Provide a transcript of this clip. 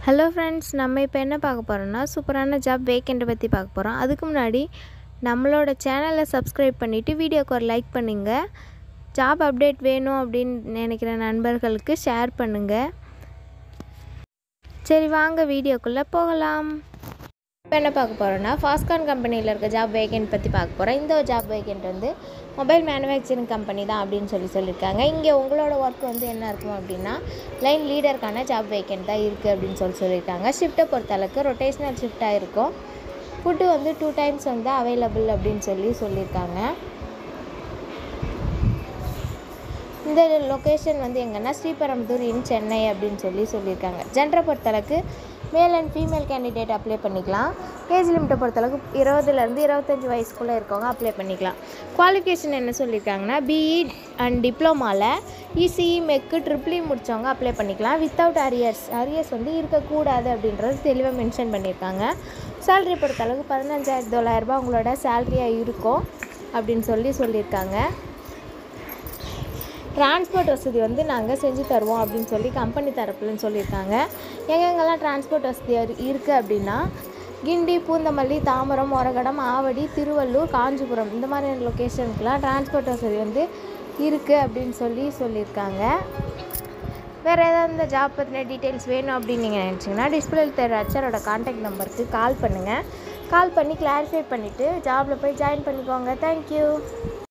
hello friends நம்ம இப்போ என்ன பார்க்க போகிறோம்னா சூப்பரான ஜாப் வேக்கெண்ட்டை பற்றி பார்க்க போகிறோம் அதுக்கு முன்னாடி நம்மளோட சேனலை சப்ஸ்கிரைப் பண்ணிவிட்டு வீடியோக்கு ஒரு லைக் பண்ணுங்கள் ஜாப் அப்டேட் வேணும் அப்படின்னு நினைக்கிற நண்பர்களுக்கு ஷேர் பண்ணுங்கள் சரி வாங்க வீடியோக்குள்ளே போகலாம் இப்போ என்ன பார்க்க போகிறோன்னா ஃபாஸ்கான் கம்பெனியில் இருக்க ஜாப் வேகன்ட் பற்றி பார்க்க போகிறோம் இந்த ஜாப் வேகன்ட் வந்து மொபைல் மேனுஃபேக்சரிங் கம்பெனி தான் அப்படின்னு சொல்லி சொல்லியிருக்காங்க இங்கே உங்களோட ஒர்க் வந்து என்ன இருக்கும் அப்படின்னா லைன் லீடருக்கான ஜாப் வேகன்ட் தான் இருக்குது அப்படின்னு சொல்லி சொல்லியிருக்காங்க ஷிஃப்ட்டை பொறுத்தளவுக்கு ரொட்டேஷ்னல் ஷிஃப்ட்டாக இருக்கும் ஃபுட்டு வந்து டூ டைம்ஸ் வந்து அவைலபிள் அப்படின்னு சொல்லி சொல்லியிருக்காங்க இந்த லொக்கேஷன் வந்து எங்கன்னா ஸ்ரீபெரும்புதூர் இன் சென்னை அப்படின்னு சொல்லி சொல்லியிருக்காங்க ஜென்டரை பொறுத்தளவுக்கு male and female candidate apply பண்ணிக்கலாம் ஏஜ் லிமிட்டை பொறுத்தளவுக்கு இருபதுலேருந்து இருபத்தஞ்சி வயசுக்குள்ளே இருக்கவங்க அப்ளை பண்ணிக்கலாம் குவாலிஃபிகேஷன் என்ன சொல்லியிருக்காங்கன்னா பிஇ அண்ட் டிப்ளமாவில் இசிஇ மெக்கு ட்ரிபிளி முடித்தவங்க அப்ளை பண்ணிக்கலாம் வித்தவுட் அரியர்ஸ் அரியர்ஸ் வந்து இருக்கக்கூடாது அப்படின்றது தெளிவாக மென்ஷன் பண்ணியிருக்காங்க சேல்ரி பொறுத்தளவுக்கு பதினஞ்சாயிரத்தி தொள்ளாயிரரூபா உங்களோட சேல்ரியாக இருக்கும் அப்படின்னு சொல்லி சொல்லியிருக்காங்க டிரான்ஸ்போர்ட் வசதி வந்து நாங்கள் செஞ்சு தருவோம் அப்படின்னு சொல்லி கம்பெனி தரப்புலன்னு சொல்லியிருக்காங்க எங்கெங்கெல்லாம் டிரான்ஸ்போர்ட் வசதி இருக்குது அப்படின்னா கிண்டி பூந்தமல்லி தாம்பரம் ஒரகடம் ஆவடி திருவள்ளூர் காஞ்சிபுரம் இந்த மாதிரி லொக்கேஷனுக்குலாம் டிரான்ஸ்போர்ட் வசதி வந்து இருக்குது அப்படின்னு சொல்லி சொல்லியிருக்காங்க வேறு ஏதாவது இந்த ஜாப் பற்றின டீட்டெயில்ஸ் வேணும் அப்படின்னு நீங்கள் நினச்சிங்கன்னா டிஸ்பிளே தர அச்சரோட காண்டாக்ட் நம்பருக்கு கால் பண்ணுங்கள் கால் பண்ணி கிளாரிஃபை பண்ணிவிட்டு ஜாபில் போய் ஜாயின் பண்ணிக்கோங்க தேங்க்யூ